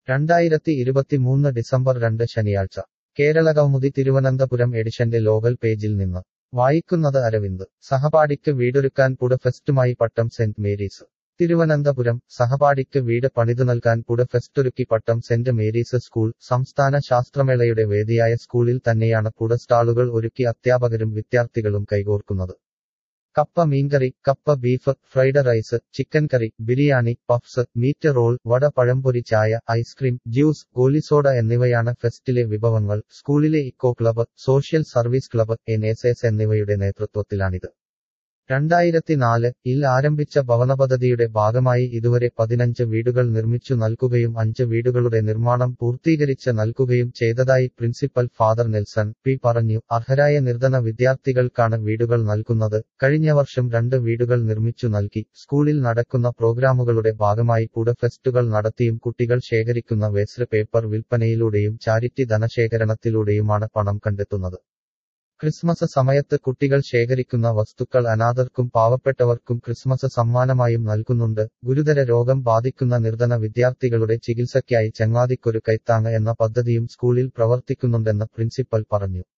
രണ്ടായിരത്തി ഇരുപത്തിമൂന്ന് ഡിസംബർ രണ്ട് ശനിയാഴ്ച കേരളകൗമുദി തിരുവനന്തപുരം എഡിഷന്റെ ലോകൽ പേജിൽ നിന്ന് വായിക്കുന്നത് അരവിന്ദ് സഹപാഠിക്ക് വീടൊരുക്കാൻ പുട ഫെസ്റ്റുമായി പട്ടം സെന്റ് മേരീസ് തിരുവനന്തപുരം സഹപാഠിക്ക് വീട് പണിതു നൽകാൻ പുട ഫെസ്റ്റൊരുക്കി പട്ടം സെന്റ് മേരീസ് സ്കൂൾ സംസ്ഥാന ശാസ്ത്രമേളയുടെ വേദിയായ സ്കൂളിൽ തന്നെയാണ് പുട സ്റ്റാളുകൾ ഒരുക്കി അധ്യാപകരും വിദ്യാർത്ഥികളും കൈകോർക്കുന്നത് കപ്പ മീൻകറി കപ്പ ബീഫ് ഫ്രൈഡ് റൈസ് ചിക്കൻ കറി biryani puffs meat roll vada പഴംപൊരി ചായ ഐസ്ക്രീം ജ്യൂസ് ഗോലിസോഡ എന്നിവയാണ് ഫെസ്റ്റിലെ വിഭവങ്ങൾ സ്കൂളിലെ eco club social service club N S S എന്നിവയുടെ നേതൃത്വത്തിലാണിത് രണ്ടായിരത്തി നാല് ഇൽ ആരംഭിച്ച ഭവന പദ്ധതിയുടെ ഭാഗമായി ഇതുവരെ പതിനഞ്ച് വീടുകൾ നിർമ്മിച്ചു നൽകുകയും അഞ്ച് വീടുകളുടെ നിർമ്മാണം പൂർത്തീകരിച്ച് നൽകുകയും ചെയ്തതായി പ്രിൻസിപ്പൽ ഫാദർ നെൽസൺ പി പറഞ്ഞു അർഹരായ നിർധന വിദ്യാർത്ഥികൾക്കാണ് വീടുകൾ നൽകുന്നത് കഴിഞ്ഞ വർഷം രണ്ട് വീടുകൾ നിർമ്മിച്ചു നൽകി സ്കൂളിൽ നടക്കുന്ന പ്രോഗ്രാമുകളുടെ ഭാഗമായി പുട ഫെസ്റ്റുകൾ നടത്തിയും കുട്ടികൾ ശേഖരിക്കുന്ന വേസ്റ്റ് പേപ്പർ വിൽപ്പനയിലൂടെയും ചാരിറ്റി ധനശേഖരണത്തിലൂടെയുമാണ് പണം കണ്ടെത്തുന്നത് ക്രിസ്മസ് സമയത്ത് കുട്ടികൾ ശേഖരിക്കുന്ന വസ്തുക്കൾ അനാഥർക്കും പാവപ്പെട്ടവർക്കും ക്രിസ്മസ് സമ്മാനമായും നൽകുന്നുണ്ട് ഗുരുതര രോഗം ബാധിക്കുന്ന നിർധന വിദ്യാർത്ഥികളുടെ ചികിത്സയ്ക്കായി ചങ്ങാതിക്കൊരു കൈത്താങ് എന്ന പദ്ധതിയും സ്കൂളിൽ പ്രവർത്തിക്കുന്നുണ്ടെന്ന് പ്രിൻസിപ്പൽ പറഞ്ഞു